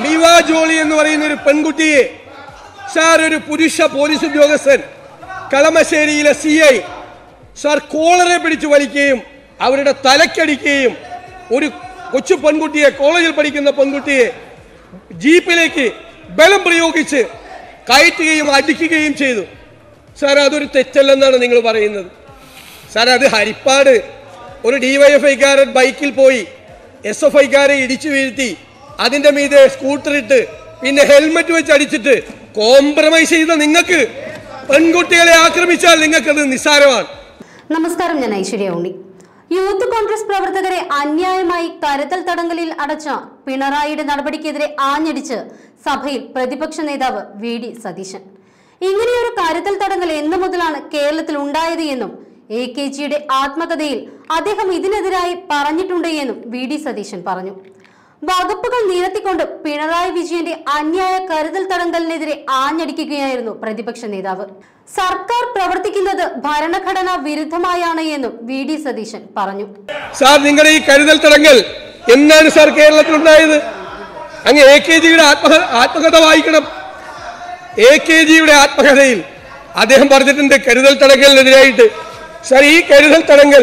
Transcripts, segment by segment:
മിവ ജോളി എന്ന് പറയുന്ന ഒരു പെൺകുട്ടിയെ സാർ ഒരു പുരുഷ പോലീസ് ഉദ്യോഗസ്ഥൻ കളമശ്ശേരിയിലെ സി ഐ സാർ കോളറെ പിടിച്ചു വലിക്കുകയും അവരുടെ തലക്കടിക്കുകയും ഒരു കൊച്ചു പെൺകുട്ടിയെ കോളേജിൽ പഠിക്കുന്ന പെൺകുട്ടിയെ ജീപ്പിലേക്ക് ബലം പ്രയോഗിച്ച് കയറ്റുകയും അടിക്കുകയും ചെയ്തു സാർ അതൊരു തെറ്റല്ലെന്നാണ് നിങ്ങൾ പറയുന്നത് സാർ അത് ഹരിപ്പാട് ഒരു ഡിവൈഎഫ്ഐക്കാരൻ ബൈക്കിൽ പോയി എസ് എഫ് ഐക്കാരെ ഇടിച്ചു വീഴ്ത്തി അതിന്റെ മീതെ സ്കൂട്ടർ ഇട്ട് പിന്നെ ഹെൽമെറ്റ് വെച്ച് അടിച്ചിട്ട് കോംപ്രമൈസ് ചെയ്ത നിങ്ങൾക്ക് പെൺകുട്ടികളെ ആക്രമിച്ചാൽ നിങ്ങൾക്കത് നിസ്സാരമാണ് നമസ്കാരം ഞാൻ ഐശ്വര്യ ഉണ്ണി യൂത്ത് കോൺഗ്രസ് പ്രവർത്തകരെ അന്യായമായി കരുതൽ തടങ്കലിൽ അടച്ച പിണറായിയുടെ നടപടിക്കെതിരെ ആഞ്ഞടിച്ച് സഭയിൽ പ്രതിപക്ഷ നേതാവ് വി ഡി സതീശൻ ഇങ്ങനെയൊരു കരുതൽ തടങ്കൽ എന്നു മുതലാണ് കേരളത്തിൽ ഉണ്ടായത് എന്നും എ കെ ജിയുടെ ആത്മകഥയിൽ അദ്ദേഹം ഇതിനെതിരായി പറഞ്ഞിട്ടുണ്ട് എന്നും വി ഡി സതീശൻ പറഞ്ഞു വകുപ്പുകൾ നിരത്തിക്കൊണ്ട് പിണറായി വിജയന്റെ അന്യായ കരുതൽ തടങ്കലിനെതിരെ ആഞ്ഞടിക്കുകയായിരുന്നു പ്രതിപക്ഷ നേതാവ് സർക്കാർ പ്രവർത്തിക്കുന്നത് ഭരണഘടനാ വിരുദ്ധമായാണ് എന്നും വി ഡി സതീശൻ പറഞ്ഞു സാർ നിങ്ങളുടെ ഈ കരുതൽ തടങ്കൽ എന്നാണ് സാർ കേരളത്തിലുണ്ടായത് അങ്ങ് എ കെ ജിയുടെ ആത്മക ആത്മകഥ വായിക്കണം എ കെ ജിയുടെ ആത്മകഥയിൽ അദ്ദേഹം പറഞ്ഞിട്ടുണ്ട് കരുതൽ തടങ്കലിനെതിരായിട്ട് സാർ ഈ കരുതൽ തടങ്കൽ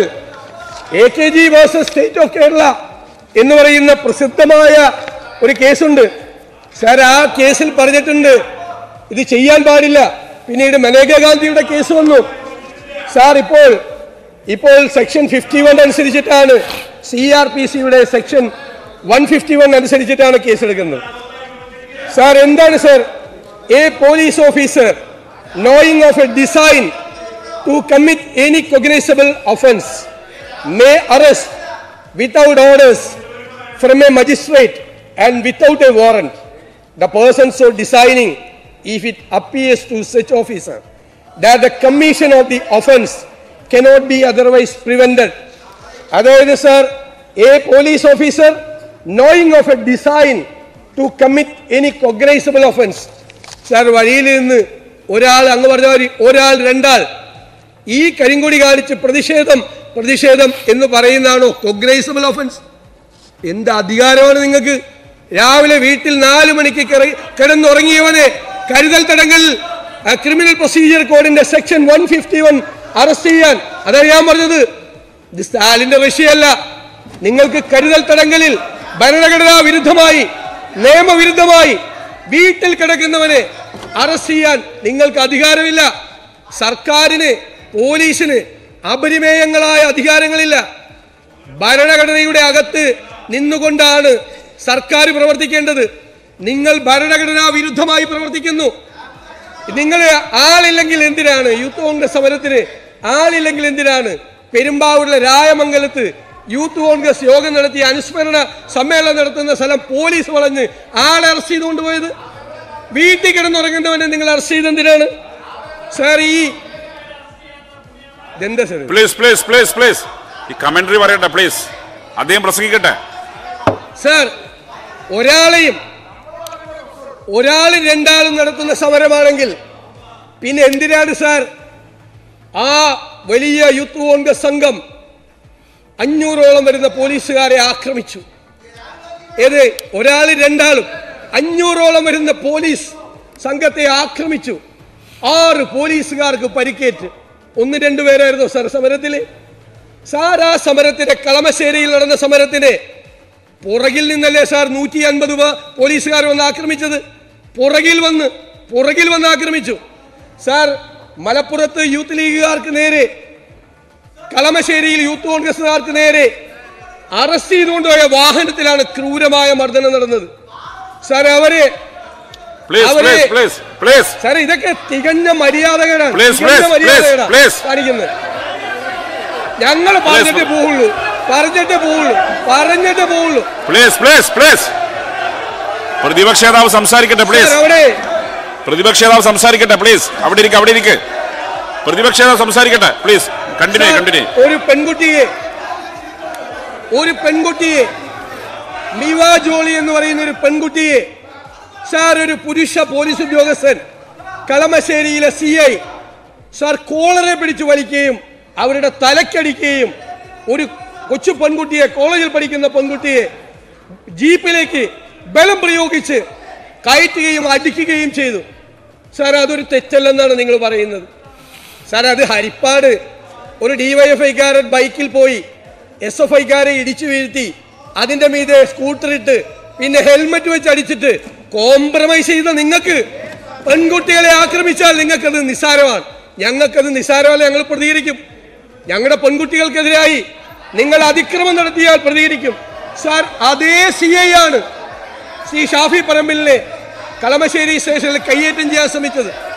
A K G versus state of Kerala എന്ന് പറയുന്ന പ്രസിദ്ധമായ ഒരു കേസുണ്ട് സാർ ആ കേസിൽ പറഞ്ഞിട്ടുണ്ട് ഇത് ചെയ്യാൻ പാടില്ല പിന്നീട് മനേക ഗാന്ധിയുടെ കേസ് വന്നു സാർ ഇപ്പോൾ ഇപ്പോൾ സെക്ഷൻ ഫിഫ്റ്റി വൺ അനുസരിച്ചിട്ടാണ് സി ആർ പി സിയുടെ സെക്ഷൻ വൺ ഫിഫ്റ്റി വൺ അനുസരിച്ചിട്ടാണ് കേസെടുക്കുന്നത് സാർ എന്താണ് sir a police officer knowing of a design to commit any cognizable offence may arrest without orders from a magistrate and without a warrant the person so designing if it appears to such officer that the commission of the offense cannot be otherwise prevented അതായത് sir a police officer knowing of a design to commit any cognizable offence sir വഴിയിൽ നിന്ന് ഒരാൾ അങ്ങ് പറഞ്ഞ മാതിരി ഒരാൾ രണ്ടാൾ ഈ കരിങ്കൊടി കാണിച്ച് പ്രതിഷേധം പ്രതിഷേധം എന്ന് പറയുന്നതാണോ കൊഗ്നൈസബിൾ ഒഫൻസ് എന്ത് അധികാരമാണ് നിങ്ങൾക്ക് രാവിലെ വീട്ടിൽ നാല് മണിക്ക് കിറ- കിടന്നുറങ്ങിയവനെ കരുതൽ തടങ്കൽ ക്രിമിനൽ പ്രൊസീജിയർ കോഡിന്റെ section one fifty one arrest ചെയ്യാൻ അതാണ് ഞാൻ പറഞ്ഞത് ഇത് സ്റ്റാലിന്റെ റഷ്യയല്ല നിങ്ങൾക്ക് കരുതൽ തടങ്കലിൽ ഭരണഘടനാ വിരുദ്ധമായി നിയമവിരുദ്ധമായി വീട്ടിൽ കിടക്കുന്നവനെ അറസ്റ്റ് ചെയ്യാൻ നിങ്ങൾക്ക് അധികാരമില്ല സർക്കാരിന് പോലീസിന് അപരിമേയങ്ങളായ അധികാരങ്ങളില്ല ഭരണഘടനയുടെ അകത്ത് നിന്നുകൊണ്ടാണ് സർക്കാർ പ്രവർത്തിക്കേണ്ടത് നിങ്ങൾ ഭരണഘടനാ വിരുദ്ധമായി പ്രവർത്തിക്കുന്നു നിങ്ങൾ ആളില്ലെങ്കിൽ എന്തിനാണ് യൂത്ത് കോൺഗ്രസ് സമരത്തിന് ആളില്ലെങ്കിൽ എന്തിനാണ് പെരുമ്പാവൂരിലെ രായമംഗലത്ത് യൂത്ത് കോൺഗ്രസ് യോഗം നടത്തി അനുസ്മരണ സമ്മേളനം നടത്തുന്ന സ്ഥലം പോലീസ് വളഞ്ഞ് ആളെ അറസ്റ്റ് ചെയ്തുകൊണ്ട് പോയത് വീട്ടിൽ കിടന്നുറങ്ങുന്നവനെ നിങ്ങൾ അറസ്റ്റ് ചെയ്തെന്തിനാണ് സാർ ഈ ഇതെന്താ സാർ ഇത്? പ്ലീസ് പ്ലീസ് പ്ലീസ് പ്ലീസ് ഈ കമന്ററി പറയട്ടെ പ്ലീസ് അദ്ദേഹം പ്രസംഗിക്കട്ടെ സാർ ഒരാളെയും ഒരാളും രണ്ടാളും നടത്തുന്ന സമരമാണെങ്കിൽ പിന്നെ എന്തിനാണ് സാർ ആ വലിയ യൂത്ത് കോൺഗ്രസ് സംഘം അഞ്ഞൂറോളം വരുന്ന പോലീസുകാരെ ആക്രമിച്ചു ഏത് ഒരാളും രണ്ടാളും അഞ്ഞൂറോളം വരുന്ന പോലീസ് സംഘത്തെ ആക്രമിച്ചു ആറ് പോലീസുകാർക്ക് പരിക്കേറ്റ് ഒന്ന് രണ്ടുപേരായിരുന്നു സാർ സമരത്തിൽ സാർ ആ സമരത്തിന് കളമശ്ശേരിയിൽ നടന്ന സമരത്തിന് പുറകിൽ നിന്നല്ലേ സാർ നൂറ്റി അൻപത് പോലീസുകാർ വന്ന് ആക്രമിച്ചത് പുറകിൽ വന്ന് പുറകിൽ വന്ന് ആക്രമിച്ചു സാർ മലപ്പുറത്ത് യൂത്ത് ലീഗുകാർക്ക് നേരെ കളമശ്ശേരിയിൽ യൂത്ത് കോൺഗ്രസുകാർക്ക് നേരെ അറസ്റ്റ് ചെയ്തുകൊണ്ടുപോയ വാഹനത്തിലാണ് ക്രൂരമായ മർദ്ദനം നടന്നത് സാർ അവരെ പ്ലീസ് അവരെ- പ്ലീസ് പ്ലീസ് പ്ലീസ് സാർ ഇതൊക്കെ തികഞ്ഞ മര്യാദകളാണ് Please, തികഞ്ഞ please, മര്യാദകളാണ് please, please. കാണിക്കുന്നത് ഞങ്ങൾ പറഞ്ഞിട്ട് പോവുള്ളൂ പറഞ്ഞിട്ട് പോവുള്ളൂ പറഞ്ഞിട്ട് പോവുള്ളൂ പ്ലീസ് പ്ലീസ് പ്ലീസ് പ്രതിപക്ഷ നേതാവ് സംസാരിക്കട്ടെ പ്ലീസ് സാർ അവിടെ പ്രതിപക്ഷ നേതാവ് സംസാരിക്കട്ടെ പ്ലീസ് അവിടെ ഇരിക്കുക അവിടെ ഇരിക്കുക പ്രതിപക്ഷ നേതാവ് സംസാരിക്കട്ടെ പ്ലീസ് കണ്ടിന്യൂ സാർ, കണ്ടിന്യൂ ഒരു പെൺകുട്ടിയെ ഒരു പെൺകുട്ടിയെ മിവ ജോളി എന്ന് പറയുന്ന ഒരു പെൺകുട്ടിയെ സാർ ഒരു പുരുഷ പോലീസ് ഉദ്യോഗസ്ഥൻ കളമശ്ശേരിയിലെ സി ഐ സാർ കോളറെ പിടിച്ചു വലിക്കുകയും അവരുടെ തലക്കടിക്കുകയും ഒരു കൊച്ചു പെൺകുട്ടിയെ കോളേജിൽ പഠിക്കുന്ന പെൺകുട്ടിയെ ജീപ്പിലേക്ക് ബലം പ്രയോഗിച്ച് കയറ്റുകയും അടിക്കുകയും ചെയ്തു സാർ അതൊരു തെറ്റല്ലെന്നാണ് നിങ്ങൾ പറയുന്നത് സാർ അത് ഹരിപ്പാട് ഒരു ഡിവൈഎഫ്ഐക്കാരൻ ബൈക്കിൽ പോയി എസ് എഫ് ഐക്കാരെ ഇടിച്ചു വീഴ്ത്തി അതിന്റെ മീതെ സ്കൂട്ടർ ഇട്ട് പിന്നെ ഹെൽമെറ്റ് വെച്ച് അടിച്ചിട്ട് കോംപ്രമൈസ് ചെയ്ത നിങ്ങൾക്ക് പെൺകുട്ടികളെ ആക്രമിച്ചാൽ നിങ്ങൾക്കത് നിസ്സാരമാണ് ഞങ്ങൾക്കത് നിസ്സാരമല്ല ഞങ്ങൾ പ്രതികരിക്കും ഞങ്ങളുടെ പെൺകുട്ടികൾക്കെതിരായി നിങ്ങൾ അതിക്രമം നടത്തിയാൽ പ്രതികരിക്കും സാർ അതേ സി ഐ ആണ് ശ്രീ ഷാഫി പറമ്പിലിനെ കളമശ്ശേരി സ്റ്റേഷനിൽ കയ്യേറ്റം ചെയ്യാൻ ശ്രമിച്ചത്